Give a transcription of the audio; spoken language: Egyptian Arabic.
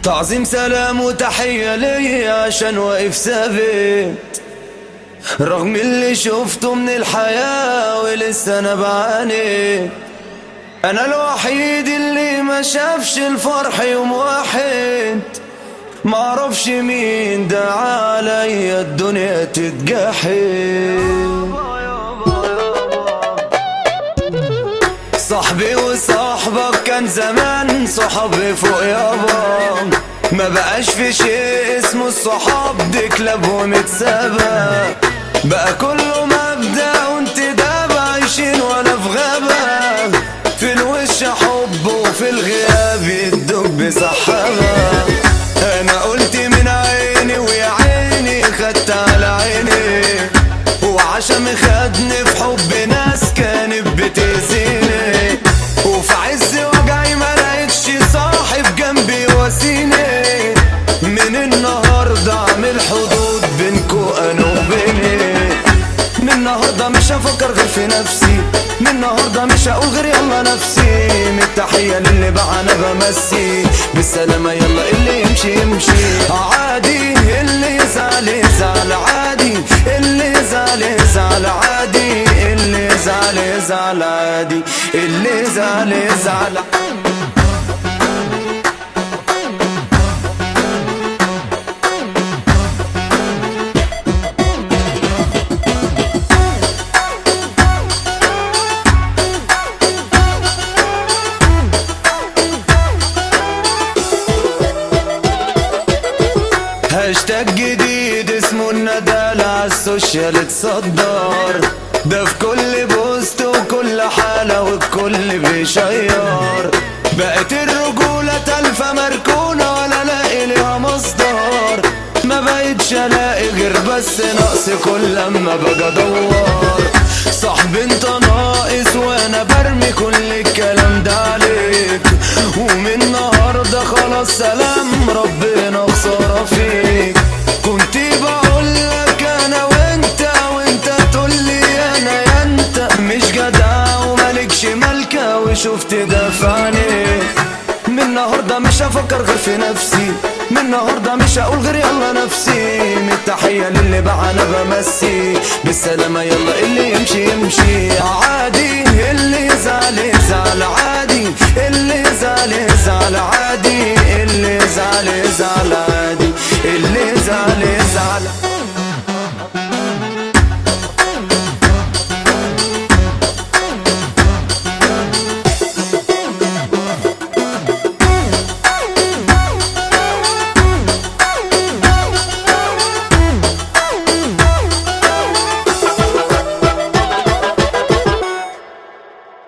تعظيم سلام وتحية لي عشان واقف ثابت رغم اللي شفته من الحياة ولسه انا بعاني انا الوحيد اللي ما شافش الفرح يوم واحد معرفش مين دعا عليا الدنيا تتجحد صاحبي وصاحبك كان زمان صحابي فوق يابا ما بقاش في شيء اسمه الصحاب دي كلاب ومتسابة بقى كله مبدأ وانتداب عايشين ولا في غابة في الوش حب وفي الغياب الدب سحابة انا قلت من عيني ويا عيني خدت على عيني وعشان خدني في حب ناس كانت بتأذيني وفي عز وجعي ما لقيتش صاحب جنبي واسيني من النهارده اعمل حدود بينكو انا وبيني من النهارده مش هفكر غير في نفسي من النهارده مش هقول غير يلا نفسي من التحيه للي بقى انا بمسي بالسلامه يلا اللي يمشي يمشي عادي اللي يزعل يزعل عادي اللي يزعل يزعل عادي اللي يزعل يزعل عادي اللي يزعل يزعل هاشتاج جديد اسمه الندالة على السوشيال اتصدر ده في كل بوست وكل حالة والكل بيشير بقت الرجولة تلفة مركونة ولا الاقي ليها مصدر ما بقتش الاقي غير بس نقص كل لما باجي ادور صاحبي انت ناقص وانا برمي كل الكلام ده عليك ومن النهارده خلاص سلام ربنا خساره فيك كنت بقول لك انا وانت وانت تقول لي انا يا انت مش جدع ومالكش ملكه وشفت ده في عينيك من النهارده مش هفكر غير في نفسي من النهارده مش هقول غير يلا نفسي من التحيه للي بقى انا بمسي بالسلامه يلا اللي يمشي يمشي عادي اللي يزعل يزعل عادي اللي يزعل يزعل عادي اللي يزعل يزعل عادي اللي يزعل يزعل